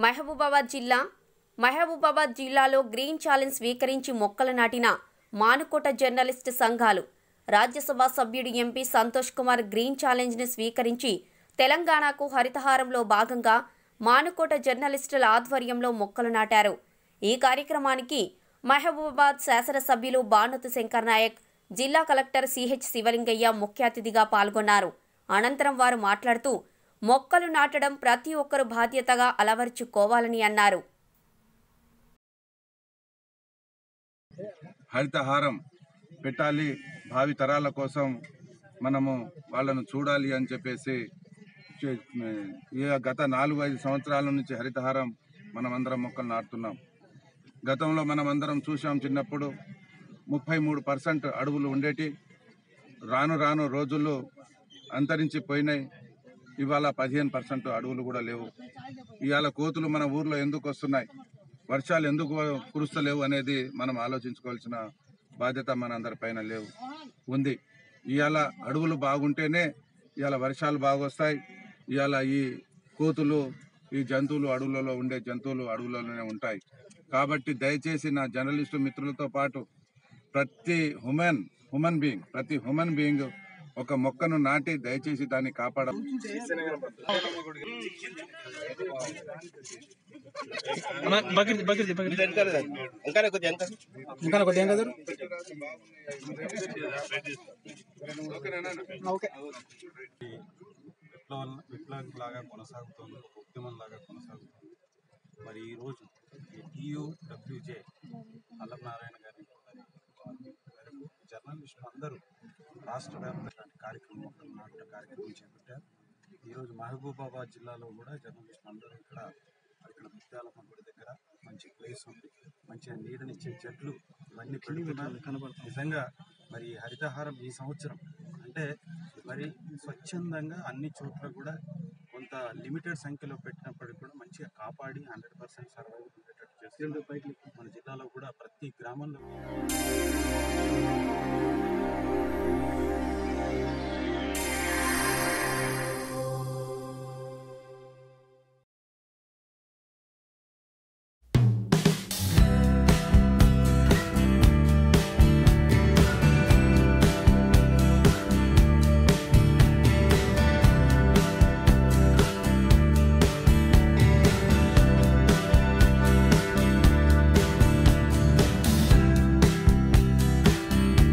మహబూబాబాద్ జిల్లా మహబూబాబాద్ జిల్లాలో green challenge స్వీకరించి మొక్కలు నాటిన మానుకోట జర్నలిస్ట్ సంఘాలు రాజ్యసభ సభ్యుడు ఎంపీ సంతోష్ కుమార్ గ్రీన్ ఛాలెంజ్ని స్వీకరించి తెలంగాణకు హరితహారంలో భాగంగా మానుకోట జర్నలిస్టుల ఆధ్వర్యంలో మొక్కలు నాటారు ఈ కార్యక్రమానికి మహబూబాబాద్ శాసనసభ్యులు బానుతు శంకర్ నాయక్ జిల్లా కలెక్టర్ సిహెచ్ శివలింగయ్య ముఖ్య అతిథిగా పాల్గొన్నారు అనంతరం వారు మాట్లాడుతూ మొక్కలు నాటడం ప్రతి ఒక్కరు బాధ్యతగా అలవర్చుకోవాలని అన్నారు హరితహారం పెట్టాలి భావి తరాల కోసం మనము వాళ్ళను చూడాలి అని చెప్పేసి చే- ఈ గత నాలుగు ఐదు సంవత్సరాల నుంచి హరితహారం మనం అందరం మొక్కలు నాటుతున్నాం గతంలో మనం అందరం చూసాం చిన్నప్పుడు ముప్పై మూడు పర్సెంట్ అడవులు ఉండేటి రాను రాను రోజుల్లో అంతరించిపోయినాయి ఇవాళ పదిహేను పర్సెంట్ అడవులు కూడా లేవు ఇవాళ కోతులు మన ఊర్లో ఎందుకు వస్తున్నాయి వర్షాలు ఎందుకు కురుస్తలేవు అనేది మనం ఆలోచించుకోవాల్సిన బాధ్యత మన అందరి పైన లేవు ఉంది ఇవాళ అడవులు బాగుంటేనే ఇవాళ వర్షాలు బాగొస్తాయి ఇవాళ ఈ కోతులు ఈ జంతువులు అడవులలో ఉండే జంతువులు అడవులలోనే ఉంటాయి కాబట్టి దయచేసి నా జర్నలిస్టు మిత్రులతో పాటు ప్రతి హ్యూమన్ హ్యూమన్ బీయింగ్ ప్రతి హ్యూమన్ బీయింగ్ ఒక మొక్కను నాటి దయచేసి దాన్ని కాపాడ బకెట్ బకెట్ బకెట్ ఇంకా కొద్దిగా ఎంత ఇంకా కొద్దిగా ఏం కదరు విప్లవం విప్లవం లాగా కొనసాగుతోంది ఒక ఉద్యమం లాగా కొనసాగుతోంది మరి ఈరోజు ఈ టీయూ డబ్ల్యూజే అల్లం నారాయణ గారి మేరకు జర్నలిస్టులు అందరూ రాష్ట్ర వ్యాప్తంగా కార్యక్రమం ఒక నాటక కార్యక్రమం చేపట్టారు ఈరోజు మహబూబాబాద్ జిల్లాలో కూడా జర్నలిస్టులు అందరూ ఇక్కడ ఇక్కడ ముత్యాలమ్మ గుడి దగ్గర మంచి ప్లేస్ ఉంది మంచిగా నీడనిచ్చే చెట్లు ఇవన్నీ పెడుతున్నారు నిజంగా మరి హరితహారం ఈ సంవత్సరం అంటే మరి స్వచ్ఛందంగా అన్ని చోట్ల కూడా కొంత లిమిటెడ్ సంఖ్యలో పెట్టినప్పటికీ కూడా మంచిగా కాపాడి హండ్రెడ్ పర్సెంట్ సర్వైవ్ ఉండేటట్టు చేస్తున్నారు మన జిల్లాలో కూడా ప్రతి గ్రామంలో